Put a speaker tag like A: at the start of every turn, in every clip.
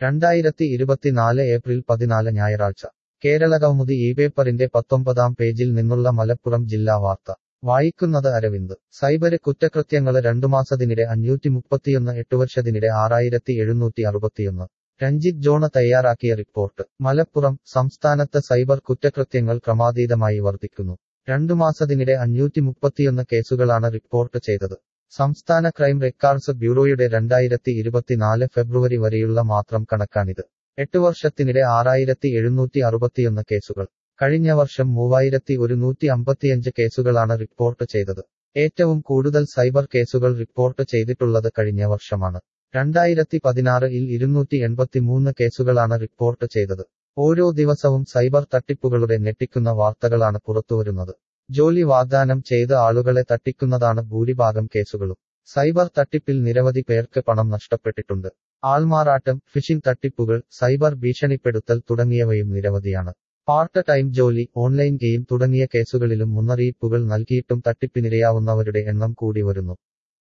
A: രണ്ടായിരത്തി ഇരുപത്തിനാല് ഏപ്രിൽ പതിനാല് ഞായറാഴ്ച കേരള കൗമുദി ഈ പേപ്പറിന്റെ പത്തൊമ്പതാം പേജിൽ നിന്നുള്ള മലപ്പുറം ജില്ലാ വാർത്ത വായിക്കുന്നത് അരവിന്ദ് സൈബര് കുറ്റകൃത്യങ്ങള് രണ്ടു മാസത്തിനിടെ അഞ്ഞൂറ്റി മുപ്പത്തിയൊന്ന് എട്ട് വർഷത്തിനിടെ ആറായിരത്തി എഴുന്നൂറ്റി അറുപത്തിയൊന്ന് രഞ്ജിത് ജോണ് തയ്യാറാക്കിയ റിപ്പോർട്ട് മലപ്പുറം സംസ്ഥാനത്ത് സൈബർ കുറ്റകൃത്യങ്ങൾ ക്രമാതീതമായി വർദ്ധിക്കുന്നു രണ്ടു മാസത്തിനിടെ അഞ്ഞൂറ്റി മുപ്പത്തിയൊന്ന് കേസുകളാണ് റിപ്പോർട്ട് ചെയ്തത് സംസ്ഥാന ക്രൈം റെക്കോർഡ്സ് ബ്യൂറോയുടെ രണ്ടായിരത്തി ഇരുപത്തിനാല് ഫെബ്രുവരി വരെയുള്ള മാത്രം കണക്കാണിത് എട്ട് വർഷത്തിനിടെ ആറായിരത്തി എഴുന്നൂറ്റി അറുപത്തിയൊന്ന് കേസുകൾ കഴിഞ്ഞ വർഷം മൂവായിരത്തി ഒരുന്നൂറ്റി അമ്പത്തിയഞ്ച് കേസുകളാണ് റിപ്പോർട്ട് ചെയ്തത് ഏറ്റവും കൂടുതൽ സൈബർ കേസുകൾ റിപ്പോർട്ട് ചെയ്തിട്ടുള്ളത് കഴിഞ്ഞ വർഷമാണ് രണ്ടായിരത്തി പതിനാറിൽ ഇരുന്നൂറ്റി എൺപത്തിമൂന്ന് കേസുകളാണ് റിപ്പോർട്ട് ചെയ്തത് ഓരോ ദിവസവും സൈബർ തട്ടിപ്പുകളുടെ ഞെട്ടിക്കുന്ന വാർത്തകളാണ് പുറത്തുവരുന്നത് ജോലി വാഗ്ദാനം ചെയ്ത് ആളുകളെ തട്ടിക്കുന്നതാണ് ഭൂരിഭാഗം കേസുകളും സൈബർ തട്ടിപ്പിൽ നിരവധി പേർക്ക് പണം നഷ്ടപ്പെട്ടിട്ടുണ്ട് ആൾമാറാട്ടം ഫിഷിംഗ് തട്ടിപ്പുകൾ സൈബർ ഭീഷണിപ്പെടുത്തൽ തുടങ്ങിയവയും നിരവധിയാണ് പാർട്ട് ടൈം ജോലി ഓൺലൈൻ ഗെയിം തുടങ്ങിയ കേസുകളിലും മുന്നറിയിപ്പുകൾ നൽകിയിട്ടും തട്ടിപ്പിനിരയാവുന്നവരുടെ എണ്ണം കൂടി വരുന്നു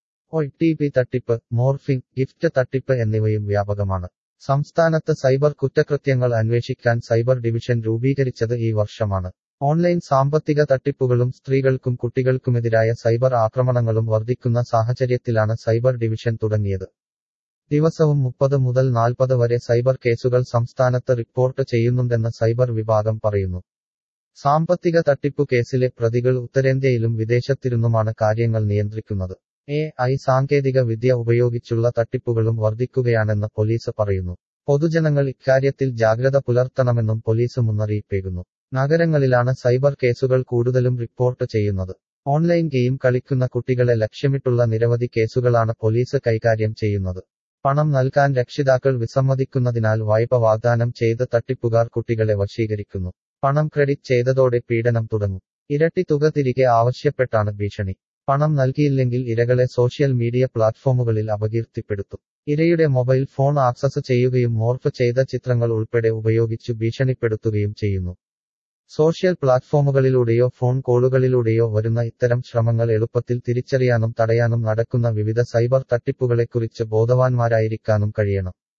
A: ഒ ടി പി തട്ടിപ്പ് മോർഫിംഗ് ഗിഫ്റ്റ് തട്ടിപ്പ് എന്നിവയും വ്യാപകമാണ് സംസ്ഥാനത്ത് സൈബർ കുറ്റകൃത്യങ്ങൾ അന്വേഷിക്കാൻ സൈബർ ഡിവിഷൻ രൂപീകരിച്ചത് ഈ വർഷമാണ് ഓൺലൈൻ സാമ്പത്തിക തട്ടിപ്പുകളും സ്ത്രീകൾക്കും കുട്ടികൾക്കുമെതിരായ സൈബർ ആക്രമണങ്ങളും വർദ്ധിക്കുന്ന സാഹചര്യത്തിലാണ് സൈബർ ഡിവിഷൻ തുടങ്ങിയത് ദിവസവും മുപ്പത് മുതൽ നാൽപ്പത് വരെ സൈബർ കേസുകൾ സംസ്ഥാനത്ത് റിപ്പോർട്ട് ചെയ്യുന്നുണ്ടെന്ന് സൈബർ വിഭാഗം പറയുന്നു സാമ്പത്തിക തട്ടിപ്പു കേസിലെ പ്രതികൾ ഉത്തരേന്ത്യയിലും വിദേശത്തിരുന്നുമാണ് കാര്യങ്ങൾ നിയന്ത്രിക്കുന്നത് എ ഐ സാങ്കേതിക വിദ്യ ഉപയോഗിച്ചുള്ള തട്ടിപ്പുകളും വർദ്ധിക്കുകയാണെന്ന് പോലീസ് പറയുന്നു പൊതുജനങ്ങൾ ഇക്കാര്യത്തിൽ ജാഗ്രത പുലർത്തണമെന്നും പോലീസ് മുന്നറിയിപ്പേകുന്നു നഗരങ്ങളിലാണ് സൈബർ കേസുകൾ കൂടുതലും റിപ്പോർട്ട് ചെയ്യുന്നത് ഓൺലൈൻ ഗെയിം കളിക്കുന്ന കുട്ടികളെ ലക്ഷ്യമിട്ടുള്ള നിരവധി കേസുകളാണ് പോലീസ് കൈകാര്യം ചെയ്യുന്നത് പണം നൽകാൻ രക്ഷിതാക്കൾ വിസമ്മതിക്കുന്നതിനാൽ വായ്പ വാഗ്ദാനം ചെയ്ത് തട്ടിപ്പുകാർ കുട്ടികളെ വശീകരിക്കുന്നു പണം ക്രെഡിറ്റ് ചെയ്തതോടെ പീഡനം തുടങ്ങും ഇരട്ടി തുക തിരികെ ആവശ്യപ്പെട്ടാണ് ഭീഷണി പണം നൽകിയില്ലെങ്കിൽ ഇരകളെ സോഷ്യൽ മീഡിയ പ്ലാറ്റ്ഫോമുകളിൽ അപകീർത്തിപ്പെടുത്തും ഇരയുടെ മൊബൈൽ ഫോൺ ആക്സസ് ചെയ്യുകയും മോർഫ് ചെയ്ത ചിത്രങ്ങൾ ഉൾപ്പെടെ ഉപയോഗിച്ചു ഭീഷണിപ്പെടുത്തുകയും ചെയ്യുന്നു സോഷ്യൽ പ്ലാറ്റ്ഫോമുകളിലൂടെയോ ഫോൺ കോളുകളിലൂടെയോ വരുന്ന ഇത്തരം ശ്രമങ്ങൾ എളുപ്പത്തിൽ തിരിച്ചറിയാനും തടയാനും നടക്കുന്ന വിവിധ സൈബർ തട്ടിപ്പുകളെക്കുറിച്ച് ബോധവാന്മാരായിരിക്കാനും കഴിയണം